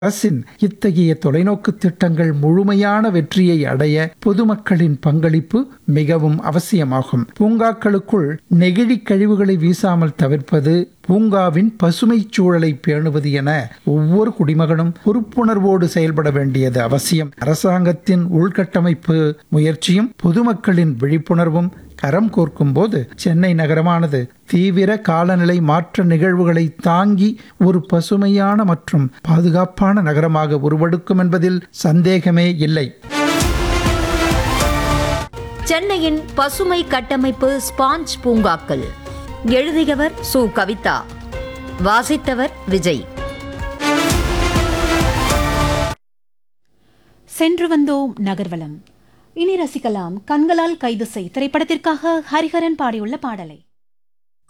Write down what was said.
அரசின் இத்தகைய தொலைநோக்கு திட்டங்கள் முழுமையான வெற்றியை அடைய பொதுமக்களின் பங்களிப்பு மிகவும் அவசியமாகும் பூங்காக்களுக்குள் நெகிழி கழிவுகளை வீசாமல் தவிர்ப்பது பூங்காவின் பசுமைச் சூழலை பேணுவது என ஒவ்வொரு குடிமகனும் பொறுப்புணர்வோடு செயல்பட வேண்டியது அவசியம் அரசாங்கத்தின் உள்கட்டமைப்பு முயற்சியும் பொதுமக்களின் விழிப்புணர்வும் கரம் கோர்க்கும் போது சென்னை நகரமானது தீவிர காலநிலை மாற்ற நிகழ்வுகளை தாங்கி ஒரு பசுமையான மற்றும் பாதுகாப்பான நகரமாக உருவெடுக்கும் என்பதில் சந்தேகமே இல்லை சென்னையின் பசுமை கட்டமைப்பு ஸ்பாஞ்ச் பூங்காக்கள் எழுதியவர் சு கவிதா வாசித்தவர் விஜய் சென்று வந்தோம் நகர்வலம் இனி ரசிக்கலாம் கண்களால் கைது செய் திரைப்படத்திற்காக ஹரிஹரன் பாடியுள்ள பாடலை